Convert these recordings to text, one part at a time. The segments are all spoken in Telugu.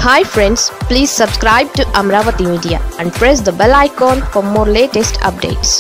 hi friends please subscribe to Amaravati media and press the bell icon for more latest updates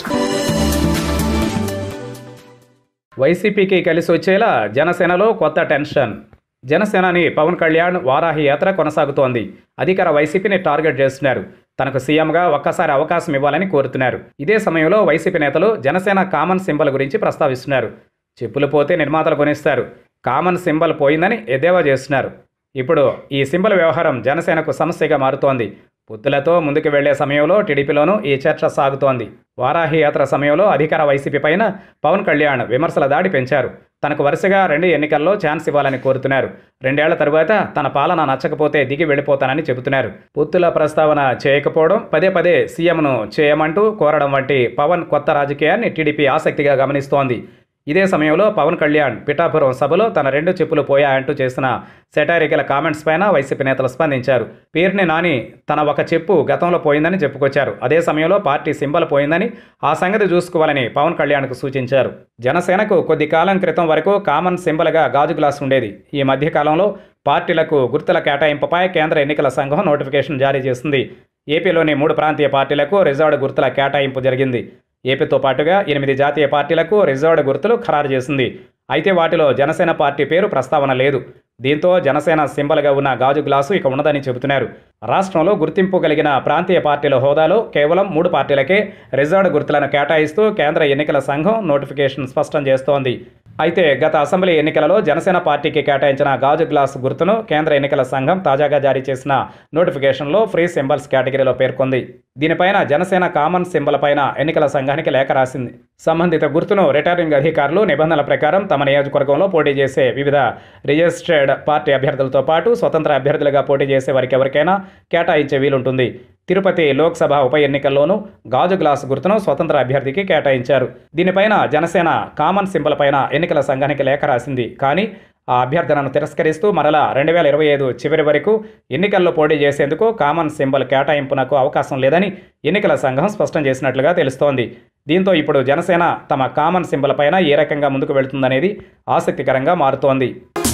వైసీపీకి కలిసి వచ్చేలా జనసేనలో కొత్త టెన్షన్ జనసేనాని పవన్ కళ్యాణ్ వారాహి యాత్ర కొనసాగుతోంది అధికార వైసీపీని టార్గెట్ చేస్తున్నారు తనకు సీఎంగా ఒక్కసారి అవకాశం ఇవ్వాలని కోరుతున్నారు ఇదే సమయంలో వైసీపీ నేతలు జనసేన కామన్ సింబల్ గురించి ప్రస్తావిస్తున్నారు చెప్పులు పోతే నిర్మాతలు కొనిస్తారు కామన్ సింబల్ పోయిందని ఎద్దేవా చేస్తున్నారు ఇప్పుడు ఈ సింబల్ వ్యవహారం జనసేనకు సమస్యగా మారుతోంది పొత్తులతో ముందుకు వెళ్లే సమయంలో టీడీపీలోనూ ఈ చర్చ సాగుతోంది వారాహి యాత్ర సమయంలో అధికార వైసీపీ పైన పవన్ కళ్యాణ్ విమర్శల దాడి పెంచారు తనకు వరుసగా రెండు ఎన్నికల్లో ఛాన్స్ ఇవ్వాలని కోరుతున్నారు రెండేళ్ల తరువాత తన పాలన నచ్చకపోతే దిగి వెళ్ళిపోతానని చెబుతున్నారు పొత్తుల ప్రస్తావన చేయకపోవడం పదే పదే సీఎంను చేయమంటూ కోరడం వంటి పవన్ కొత్త రాజకీయాన్ని టీడీపీ ఆసక్తిగా గమనిస్తోంది ఇదే సమయంలో పవన్ కళ్యాణ్ పిఠాపురం సభలో తన రెండు చెప్పులు పోయాయంటూ చేసిన సెటారికల్ కామెంట్స్ పైన వైసీపీ నేతలు స్పందించారు పేరుని నాని తన ఒక చెప్పు గతంలో పోయిందని చెప్పుకొచ్చారు అదే సమయంలో పార్టీ సింబల్ పోయిందని ఆ సంగతి చూసుకోవాలని పవన్ కళ్యాణ్కు సూచించారు జనసేనకు కొద్ది కాలం క్రితం వరకు కామన్ సింబల్గా గాజు గ్లాస్ ఉండేది ఈ మధ్య కాలంలో పార్టీలకు గుర్తుల కేటాయింపుపై కేంద్ర ఎన్నికల సంఘం నోటిఫికేషన్ జారీ చేసింది ఏపీలోని మూడు ప్రాంతీయ పార్టీలకు రిజర్వ్డ్ గుర్తుల కేటాయింపు జరిగింది ఏపీతో పాటుగా ఎనిమిది జాతీయ పార్టీలకు రిజర్వ్డ్ గుర్తులు ఖరారు చేసింది అయితే వాటిలో జనసేన పార్టీ పేరు ప్రస్తావన లేదు దీంతో జనసేన సింబల్గా ఉన్న గాజు గ్లాసు ఇక ఉన్నదని చెబుతున్నారు రాష్ట్రంలో గుర్తింపు కలిగిన ప్రాంతీయ పార్టీల హోదాలో కేవలం మూడు పార్టీలకే రిజర్వ్డ్ గుర్తులను కేటాయిస్తూ కేంద్ర ఎన్నికల సంఘం నోటిఫికేషన్ స్పష్టం చేస్తోంది అయితే గత అసెంబ్లీ ఎన్నికలలో జనసేన పార్టీకి కేటాయించిన గాజు గ్లాస్ గుర్తును కేంద్ర ఎన్నికల సంఘం తాజాగా జారీ చేసిన నోటిఫికేషన్లో ఫ్రీ సింబల్స్ కేటగిరీలో పేర్కొంది దీనిపైన జనసేన కామన్ సింబల్ పైన ఎన్నికల సంఘానికి లేఖ రాసింది సంబంధిత గుర్తును రిటర్నింగ్ అధికారులు నిబంధనల ప్రకారం తమ నియోజకవర్గంలో పోటీ చేసే వివిధ రిజిస్టర్డ్ పార్టీ అభ్యర్థులతో పాటు స్వతంత్ర అభ్యర్థులుగా పోటీ చేసే వారికి ఎవరికైనా కేటాయించే వీలుంటుంది తిరుపతి లోక్సభ ఉప ఎన్నికల్లోనూ గాజు గ్లాస్ గుర్తును స్వతంత్ర అభ్యర్థికి కేటాయించారు దీనిపైన జనసేన కామన్ సింబల్ పైన ఎన్నికల సంఘానికి లేఖ రాసింది కానీ ఆ అభ్యర్థనను తిరస్కరిస్తూ మరలా రెండు వేల ఇరవై ఐదు చివరి వరకు ఎన్నికల్లో పోటీ చేసేందుకు కామన్ సింబల్ కేటాయింపునకు అవకాశం లేదని ఎన్నికల సంఘం స్పష్టం చేసినట్లుగా తెలుస్తోంది దీంతో ఇప్పుడు జనసేన తమ కామన్ సింబల్ పైన ఏ రకంగా ముందుకు వెళుతుందనేది ఆసక్తికరంగా మారుతోంది